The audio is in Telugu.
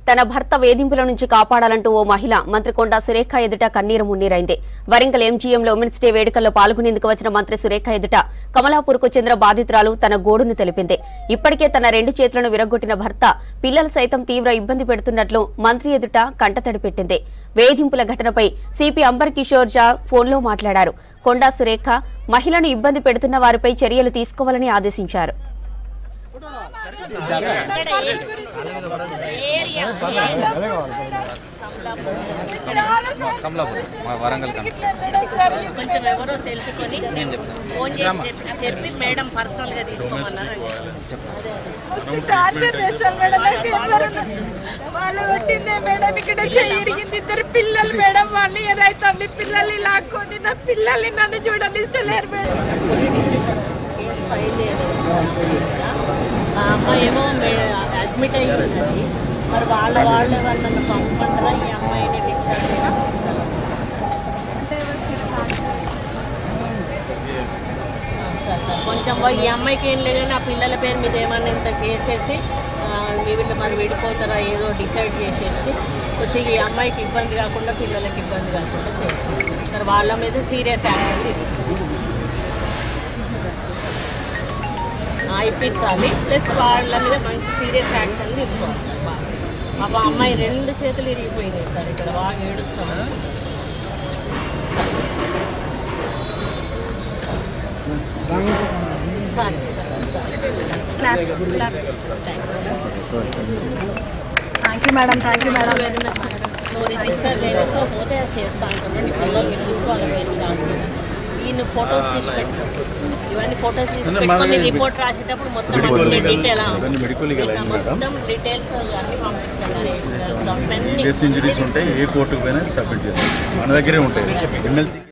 తన భర్త వేధింపుల నుంచి కాపాడాలంటూ ఓ మహిళ మంత్రి కొండా సురేఖ ఎదుట కన్నీరు మున్నీరైంది వరంగల్ ఎంజీఎంలో ఉమెన్స్ డే వేడుకల్లో పాల్గొనేందుకు వచ్చిన మంత్రి సురేఖ ఎదుట కమలాపూర్కు చెందిన బాధితురాలు తన గోడును తెలిపింది ఇప్పటికే తన రెండు చేతులను విరగొట్టిన భర్త పిల్లలు సైతం తీవ్ర ఇబ్బంది పెడుతున్నట్లు మంత్రి ఎదుట కంటతడి పెట్టింది వేధింపుల ఘటనపై సిపి అంబర్ కిషోర్ జా ఫోన్లో మాట్లాడారు కొండా సురేఖ మహిళను ఇబ్బంది పెడుతున్న వారిపై చర్యలు తీసుకోవాలని ఆదేశించారు కమలాపురం మా వరంగల్ కమలాపురం కొంచెం ఎవరో తెలుసుకొని ఫోన్ చేసి చెప్పి- చెప్పి మేడం పర్సనల్ గా తీసుకోమన్నారు మస్తు టార్చర్ చేస్తారు మేడం నాకు ఎవరు వాళ్ళు కొట్టిందే మేడం ఇక్కడ చెయ్యి ఇరిగింది ఇద్దరు పిల్లలు మేడం వన్ ఇయర్ అవుతుంది పిల్లల్ని లాక్కొని నా పిల్లల్ని నన్ను చూడనిస్తలేరు మేడం కేసు ఫైల్ చేయలేదు ఆ అమ్మాయి ఏమో అడ్మిట్ అయ్యి ఉన్నది మరి వాళ్ళ వాళ్ళే వాళ్ళు నన్ను పంపంటారా ఈ అమ్మాయిని డిశ్చార్జ్ చేయాలి సార్ సార్ కొంచెం పోయి ఈ అమ్మాయికి ఏం లేదు నా పిల్లల పేరు మీద ఏమన్నా ఇంత చేసేసి ఆ, మీ వీళ్ళు మరి విడిపోతారా ఏదో డిసైడ్ చేసేసి కొంచెం ఈ అమ్మాయికి ఇబ్బంది కాకుండా పిల్లలకి ఇబ్బంది కాకుండా చేయాలి సార్ వాళ్ళ మీద సీరియస్ యాక్షన్ తీసుకుంటాం ఆ, ఇప్పించాలి ప్లస్ వాళ్ళ మీద మంచి సీరియస్ యాక్షన్ తీసుకోవాలి సార్ బాగా పాప అమ్మాయి రెండు చేతులు ఇరిగిపోయినాయి సార్ ఇక్కడ బాగా ఏడుస్తాము sir sir sir claps claps thank you madam thank you madam very much madam నువ్వు రీఛార్జ్ చేసుకోకపోతే అది చేస్తా అంటున్నాడు పిల్లలు గురించి వాళ్ళ పేరు రాస్తుంది ఈయన ఫొటోస్ తీసి పెట్టు ఇవన్నీ ఫొటోస్ తీసి పెట్టుకొని రిపోర్ట్ రాసేటప్పుడు మొత్తం అన్ని డీటెయిల్ మెడికల్ లీగల్ అయింది మేడం మొత్తం డీటెయిల్స్ అన్ని పంపించాలి కేస్ ఇంజరీస్ ఉంటే ఏ కోర్టుకు పోయినా సబ్మిట్ చేస్తాం మన దగ్గరే ఉంటాయి ఎమ్మెల్సీ